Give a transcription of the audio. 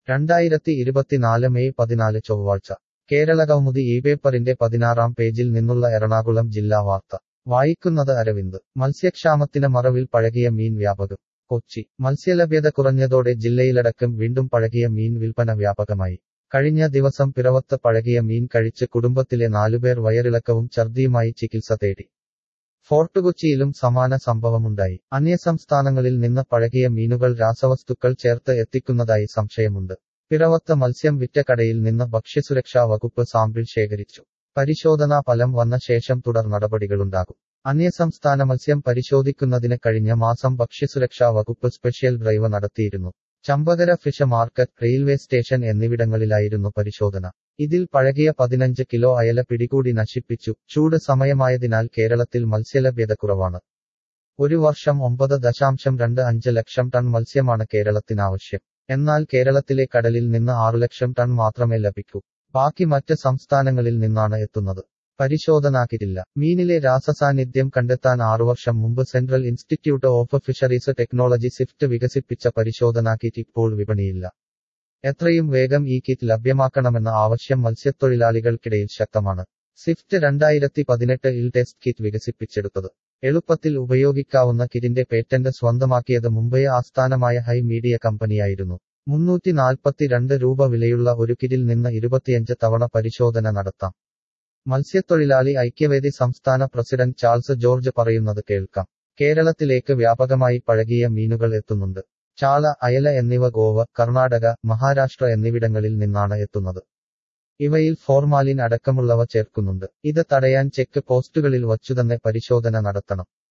രണ്ടായിരത്തി ഇരുപത്തിനാല് മെയ് പതിനാല് ചൊവ്വാഴ്ച കേരള കൗമുദി ഈ പേപ്പറിന്റെ പതിനാറാം പേജിൽ നിന്നുള്ള എറണാകുളം ജില്ലാ വാർത്ത വായിക്കുന്നത് അരവിന്ദ് മത്സ്യക്ഷാമത്തിന് മറവിൽ പഴകിയ മീൻ വ്യാപകം കൊച്ചി മത്സ്യലഭ്യത കുറഞ്ഞതോടെ ജില്ലയിലടക്കം വീണ്ടും പഴകിയ മീൻ വിൽപ്പന വ്യാപകമായി കഴിഞ്ഞ ദിവസം പിറവത്ത് പഴകിയ മീൻ കഴിച്ച് കുടുംബത്തിലെ നാലുപേർ വയറിളക്കവും ഛർദിയുമായി ചികിത്സ തേടി ഫോർട്ട് കൊച്ചിയിലും സമാന സംഭവമുണ്ടായി അന്യസംസ്ഥാനങ്ങളിൽ നിന്ന് പഴകിയ മീനുകൾ രാസവസ്തുക്കൾ ചേർത്ത് എത്തിക്കുന്നതായി സംശയമുണ്ട് പിറവത്ത് മത്സ്യം വിറ്റ കടയിൽ നിന്ന് ഭക്ഷ്യസുരക്ഷാ വകുപ്പ് സാമ്പിൾ ശേഖരിച്ചു പരിശോധനാ ഫലം വന്ന ശേഷം തുടർ നടപടികളുണ്ടാകും അന്യസംസ്ഥാന മത്സ്യം പരിശോധിക്കുന്നതിന് കഴിഞ്ഞ മാസം ഭക്ഷ്യസുരക്ഷാ വകുപ്പ് സ്പെഷ്യൽ ഡ്രൈവ് നടത്തിയിരുന്നു Champakkara fish market railway station എന്നിവിടങ്ങളിലായിരുന്നു പരിശോധന ഇതിൽ പഴകിയ പതിനഞ്ച് കിലോ അയല പിടികൂടി നശിപ്പിച്ചു ചൂട് സമയമായതിനാൽ കേരളത്തിൽ മത്സ്യലഭ്യത കുറവാണ് ഒരു വർഷം ഒമ്പത് ദശാംശം രണ്ട് അഞ്ച് ലക്ഷം ടൺ മത്സ്യമാണ് കേരളത്തിനാവശ്യം എന്നാൽ കേരളത്തിലെ കടലിൽ നിന്ന് ആറു ലക്ഷം ടൺ മാത്രമേ ലഭിക്കൂ ബാക്കി മറ്റ് സംസ്ഥാനങ്ങളിൽ നിന്നാണ് എത്തുന്നത് പരിശോധനാക്കിയിട്ടില്ല മീനിലെ രാസസാന്നിധ്യം കണ്ടെത്താൻ ആറുവർഷം മുമ്പ് Central Institute of Fisheries Technology CIFT വികസിപ്പിച്ച പരിശോധനാ കിറ്റ് ഇപ്പോൾ വിപണിയില്ല എത്രയും വേഗം ഈ കിറ്റ് ലഭ്യമാക്കണമെന്ന ആവശ്യം മത്സ്യത്തൊഴിലാളികൾക്കിടയിൽ ശക്തമാണ് സിഫ്റ്റ് രണ്ടായിരത്തി പതിനെട്ടിൽ ടെസ്റ്റ് കിറ്റ് വികസിപ്പിച്ചെടുത്തത് എളുപ്പത്തിൽ ഉപയോഗിക്കാവുന്ന കിറ്റിന്റെ പേറ്റന്റ് സ്വന്തമാക്കിയത് മുംബൈ ആസ്ഥാനമായ ഹൈ മീഡിയ കമ്പനിയായിരുന്നു മുന്നൂറ്റി നാൽപ്പത്തിരണ്ട് രൂപ വിലയുള്ള ഒരു കിറ്റിൽ നിന്ന് ഇരുപത്തിയഞ്ച് തവണ പരിശോധന നടത്താം മത്സ്യത്തൊഴിലാളി ഐക്യവേദി സംസ്ഥാന പ്രസിഡന്റ് ചാൾസ് ജോർജ് പറയുന്നത് കേൾക്കാം കേരളത്തിലേക്ക് വ്യാപകമായി പഴകിയ മീനുകൾ എത്തുന്നുണ്ട് ചാള അയല എന്നിവ ഗോവ കർണാടക മഹാരാഷ്ട്ര എന്നിവിടങ്ങളിൽ നിന്നാണ് എത്തുന്നത് ഇവയിൽ ഫോർമാലിൻ അടക്കമുള്ളവ ചേർക്കുന്നുണ്ട് ഇത് തടയാൻ ചെക്ക് പോസ്റ്റുകളിൽ വച്ചുതന്നെ പരിശോധന നടത്തണം